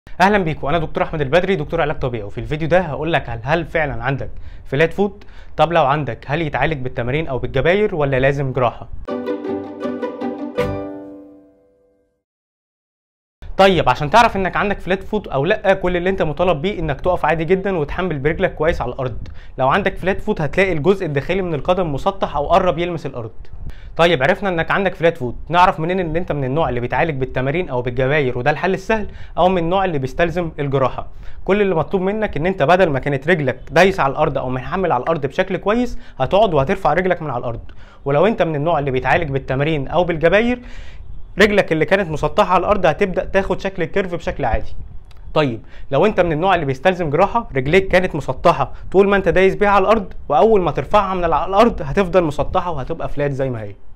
اهلا بيكم انا دكتور احمد البدري دكتور علاج طبيعي وفي الفيديو ده هقول لك هل, هل فعلا عندك فلات فوت طب لو عندك هل يتعالج بالتمارين او بالجباير ولا لازم جراحه طيب عشان تعرف انك عندك فلات فوت او لا كل اللي انت مطالب بيه انك تقف عادي جدا وتحمل برجلك كويس على الارض لو عندك فلات فوت هتلاقي الجزء الداخلي من القدم مسطح او قرب يلمس الارض طيب عرفنا انك عندك فلات فوت نعرف منين ان انت من النوع اللي بيتعالج بالتمارين او بالجباير وده الحل السهل او من النوع اللي بيستلزم الجراحه كل اللي مطلوب منك ان انت بدل ما كانت رجلك دايسه على الارض او محمل على الارض بشكل كويس هتقعد وهترفع رجلك من على الارض ولو انت من النوع اللي بيتعالج بالتمارين او بالجباير رجلك اللي كانت مسطحه على الارض هتبدا تاخد شكل الكيرف بشكل عادي طيب لو انت من النوع اللي بيستلزم جراحه رجليك كانت مسطحه طول ما انت دايس بيها على الارض واول ما ترفعها من على الارض هتفضل مسطحه وهتبقى فلات زي ما هي